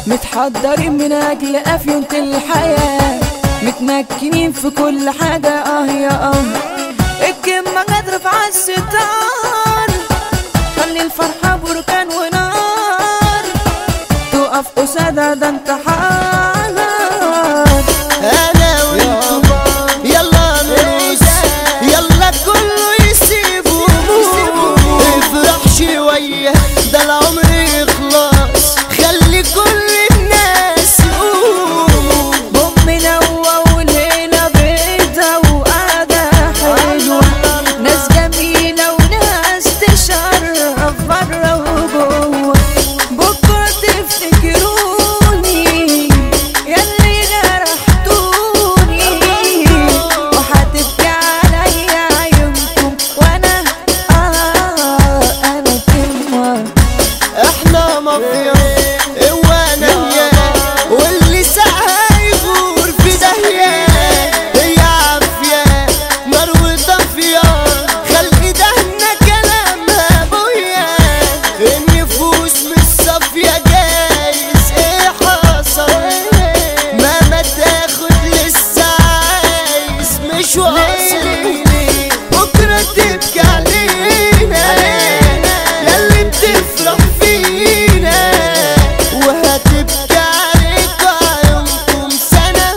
متحضرين من اجل افيونة الحياة متمكنين في كل حاجة اه يا اه الكلمة قادرة في عالستار خلي الفرحة بركان ونار تقف قصادها ده انتحار انا وانتو يلا نرقص يلا كله يسيب همومه افرح شوية ده العمر يخلص خلي كل الناس يقوموا بوم نوى والهنا بيضة وقعدة حلوة ناس جميلة وناس تشرف برا وجوه بكرة تفتكروني ياللي جرحتوني وهتبكي عليا عيونكم وانا اه انا كلمة احنا مافيا وانا وياه واللي سعى يغور في داهية هي عافية نار وطافية خلق دهنا كلامها ابويا النفوس مش صافية جايز ايه حصل مهما تاخد لسه عايز مش واصل بكرة تبكي علينا ياللي بتفرح فينا وهتبكي عليك عيونكم سنة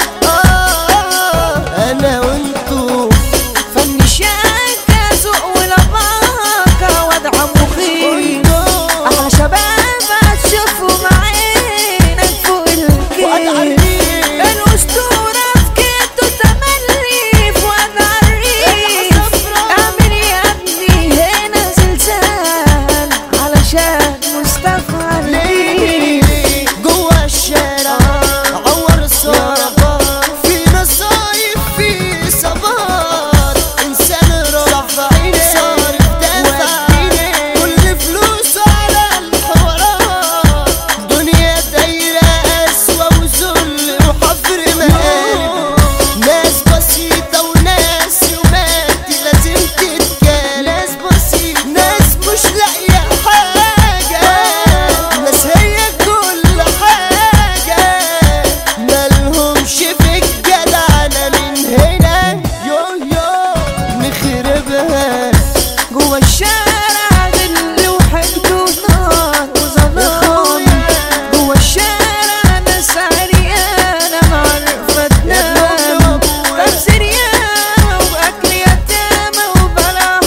آه أنا وانتو فن شاكة سوق ولباكة وضع مخيف أحلى شباب هتشوفوا معينك فوق الكيف الأسطورة في كيتو تملي في وضع الريف اعمل يا ابني هنا زلزال علشان مصطفى عليك جوا الشارع عور الصارة في نصايب في صبار انسان رفع صارف دافع كل فلوسه على الحوارات دنيا دايرة قسوة وذل وحفر مقالب ناس بسيطة وناس يوماتي لازم تتكلم ناس بسيطة ناس مش لاقية حاجة ناس هي كل حاجة مالهمش في الجدعنة من هنا يو يو نخربها جوا الشارع غل وحقد ونار وظلام جوا الشارع ناس عريانة معرفة تنام تفسير ياما وأكل يتامى وبلا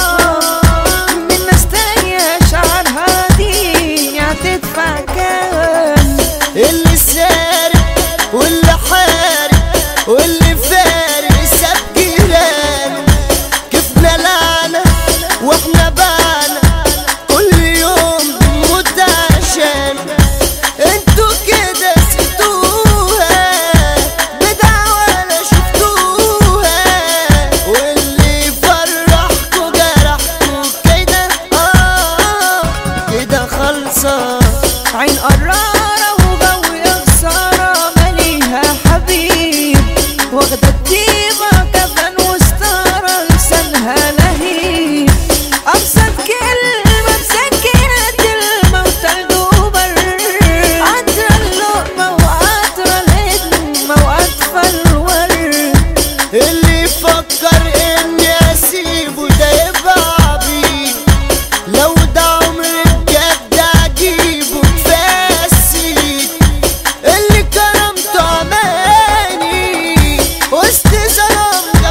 حرام من ناس تانية شعرها دين هتدفع كام اللي سارق واللي حارق واللي فارق ساب جيرانه كيفنا لعنة واحنا بعنا كل يوم بنموت عشان انتوا كده سبتوها بدعة ولا شفتوها واللي يفرحكوا جرحكوا كده اه كده خلصة عين قرارة وجو خسارة ماليها حبيب واخدة الطيبة كفن وستارة لسانها لهيب أبسط كلمة مسكنة الموتى الجوبر عطرة اللقمة وعطرة الهدمة وأطفال الورد اللي يفكر اني اسيبه ده يبقى عبيد لو ده عمر بجد اجيبه كفايه السيد اللي كرمته اماني وسط ظلام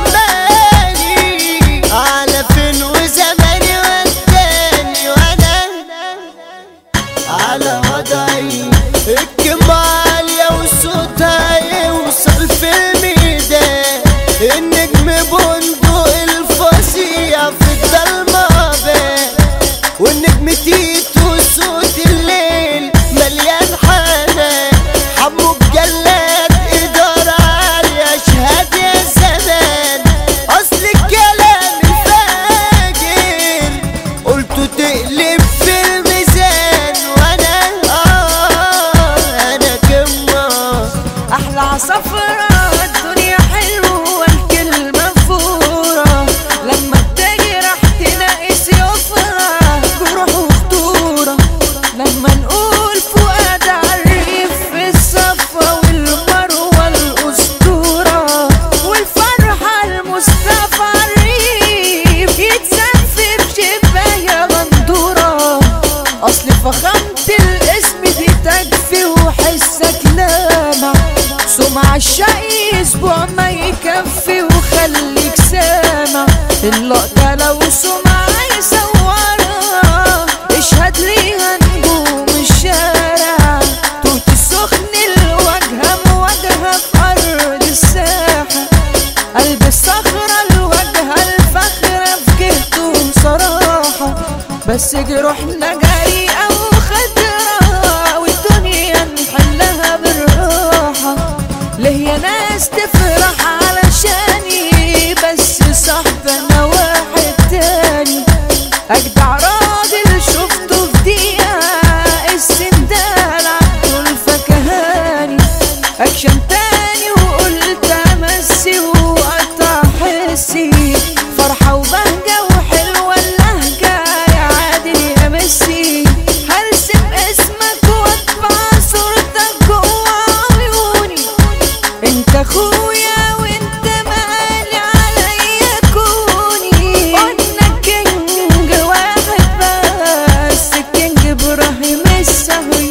جمالي على فين وزماني وداني وانا على وضعي الكلمة عالية وصوتها يوصل في الميدان النجم بندق الفظيع في الضلمة بان والنجم تيتو صوت الليل مليان حنان حمو بجلاد إدارة عالية اشهد يا زمان أصل الكلام الفاجر قلت تقلب في الميزان وانا اه فخامة الاسم دي تكفي وحسك لامع سمع الشقي اسبوع ما يكفي وخليك سامع اللقطة لو سمع يصورها اشهد ليها نجوم الشارع توت السخن الواجهة مواجهة في أرض الساحة قلب الصخرة الواجهة الفخرة في جهته صراحة بس جروحنا جريئة وخضرا والدنيا نحلها بالراحة ليه يا ناس تفرح علشاني بس صاحبنا واحد تاني أجدع راجل شفته في دقيقة السندال عبده الفكهاني أكشن تاني وقلت أمسي وقطع حسي فرحة وبهجة وحلوة اللهجة يا عادل يا ميسي هرسم اسمك واطبع صورتك جوا عيوني انت اخويا وانت مالي عليا كوني قلنا كينج واحد بس الكينج ابراهيم السهوي